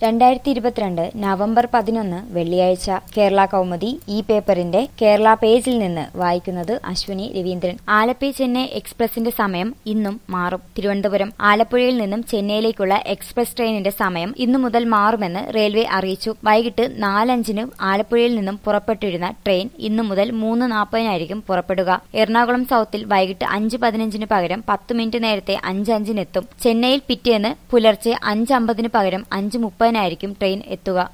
രണ്ടായിരത്തി ഇരുപത്തിരണ്ട് നവംബർ പതിനൊന്ന് വെള്ളിയാഴ്ച കേരള കൗമുദി ഈ പേപ്പറിന്റെ കേരള പേജിൽ നിന്ന് വായിക്കുന്നത് അശ്വിനി രവീന്ദ്രൻ ആലപ്പി ചെന്നൈ എക്സ്പ്രസിന്റെ സമയം ഇന്നും മാറും തിരുവനന്തപുരം ആലപ്പുഴയിൽ നിന്നും ചെന്നൈയിലേക്കുള്ള എക്സ്പ്രസ് ട്രെയിനിന്റെ സമയം ഇന്നു മുതൽ മാറുമെന്ന് റെയിൽവേ അറിയിച്ചു വൈകിട്ട് നാലഞ്ചിന് ആലപ്പുഴയിൽ നിന്നും പുറപ്പെട്ടിരുന്ന ട്രെയിൻ ഇന്നു മുതൽ മൂന്ന് നാൽപ്പതിനായിരിക്കും പുറപ്പെടുക എറണാകുളം സൌത്തിൽ വൈകിട്ട് അഞ്ച് പതിനഞ്ചിന് പകരം പത്ത് മിനിറ്റ് നേരത്തെ അഞ്ച് അഞ്ചിനെത്തും ചെന്നൈയിൽ പിറ്റേന്ന് പുലർച്ചെ അഞ്ച് അമ്പതിന് പകരം അഞ്ച് മുപ്പതിനായിരിക്കും ട്രെയിൻ എത്തുക